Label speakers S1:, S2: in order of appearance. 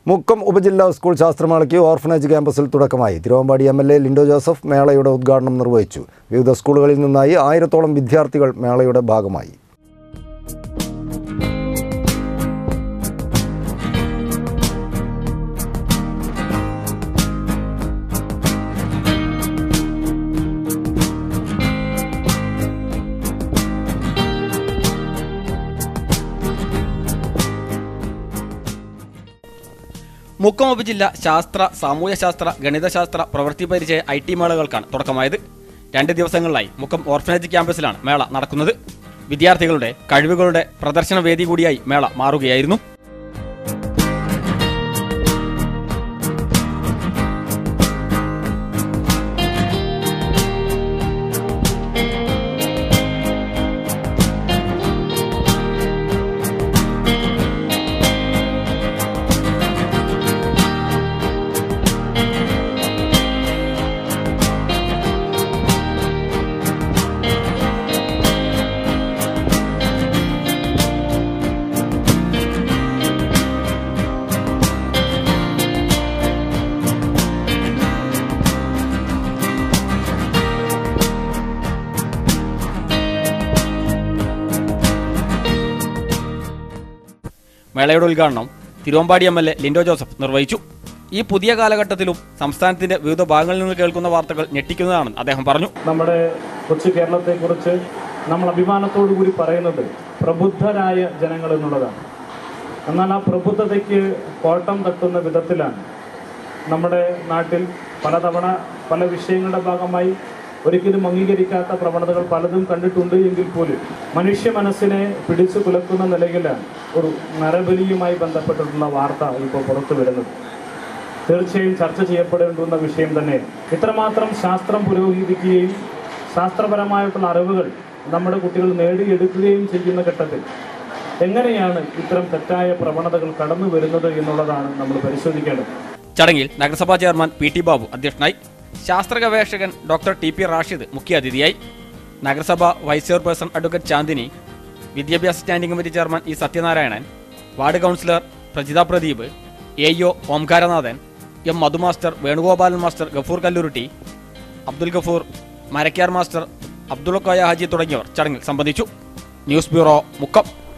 S1: മുക്കം ഉപജില്ലാ school ശാസ്ത്രമേളയ്ക്ക് orphanage ക്യാമ്പസിൽ തുടക്കമായി Thiruvambady M L A Lindo Joseph മേളയുടെ ഉദ്ഘാടനം നിർവഹിച്ചു വിവിധ സ്കൂളുകളിൽ നിന്നായി ആയിരത്തോളം വിദ്യാർത്ഥികൾ മേളയുടെ ഭാഗമായി
S2: മുക്കം ഉപജില്ല ശാസ്ത്ര സാമൂഹ്യശാസ്ത്ര ഗണിതശാസ്ത്ര പ്രവൃത്തി പരിചയ ഐ ടി മേളകൾക്കാണ് തുടക്കമായത് രണ്ട് ദിവസങ്ങളിലായി മുക്കം ഓർഫനേജ് ക്യാമ്പസിലാണ് മേള നടക്കുന്നത് വിദ്യാർത്ഥികളുടെ കഴിവുകളുടെ പ്രദർശന വേദി കൂടിയായി മേള മാറുകയായിരുന്നു മേളയുടെ ഉദ്ഘാടനം Thiruvambady M L A Lindo Joseph നിർവഹിച്ചു ഈ പുതിയ കാലഘട്ടത്തിലും സംസ്ഥാനത്തിന്റെ വിവിധ ഭാഗങ്ങളിൽ നിന്ന് കേൾക്കുന്ന വാർത്തകൾ ഞെട്ടിക്കുന്നതാണെന്ന് അദ്ദേഹം പറഞ്ഞു
S3: നമ്മുടെ കൊച്ചു കേരളത്തെക്കുറിച്ച് നമ്മൾ അഭിമാനത്തോടു കൂടി പറയുന്നത് പ്രബുദ്ധരായ ജനങ്ങൾ എന്നുള്ളതാണ് എന്നാൽ ആ പ്രബുദ്ധതയ്ക്ക് കോട്ടം തട്ടുന്ന വിധത്തിലാണ് നമ്മുടെ നാട്ടിൽ പലതവണ പല വിഷയങ്ങളുടെ ഭാഗമായി ഒരിക്കലും അംഗീകരിക്കാത്ത പ്രവണതകൾ പലതും കണ്ടിട്ടുണ്ട് എങ്കിൽ പോലും മനുഷ്യ മനസ്സിനെ പിടിച്ചു കുലക്കുന്ന നിലയിലാണ് ഒരു നരബലിയുമായി ബന്ധപ്പെട്ടിട്ടുള്ള വാർത്ത ഇപ്പോൾ പുറത്തു വരുന്നത് തീർച്ചയായും ചർച്ച ചെയ്യപ്പെടേണ്ടുന്ന വിഷയം തന്നെ ഇത്രമാത്രം ശാസ്ത്രം പുരോഗമിക്കുകയും ശാസ്ത്രപരമായിട്ടുള്ള അറിവുകൾ നമ്മുടെ കുട്ടികൾ നേടിയെടുക്കുകയും ചെയ്യുന്ന ഘട്ടത്തിൽ എങ്ങനെയാണ് ഇത്തരം തെറ്റായ പ്രവണതകൾ കടന്നു വരുന്നത് എന്നുള്ളതാണ് നമ്മൾ പരിശോധിക്കേണ്ടത്
S2: ചടങ്ങിൽ നഗരസഭാ ചെയർമാൻ പി ടി ബാബു അധ്യക്ഷനായി ശാസ്ത്ര ഗവേഷകൻ ഡോക്ടർ ടി പി റാഷിദ് മുഖ്യാതിഥിയായി നഗരസഭ വൈസ് ചെയർപേഴ്സൺ അഡ്വക്കേറ്റ് ചാന്ദിനി വിദ്യാഭ്യാസ standing committee chairman E Sathyanarayanan ward councillor Prajitha Pradeep A O Omkaranathan M Madhu master Venugopalan master Gafoor Kallurutti Abdul Gafoor Marakkar master Abdul Koya Haji തുടങ്ങിയവർ ചടങ്ങിൽ സംബന്ധിച്ചു ന്യൂസ് ബ്യൂറോ മുക്കം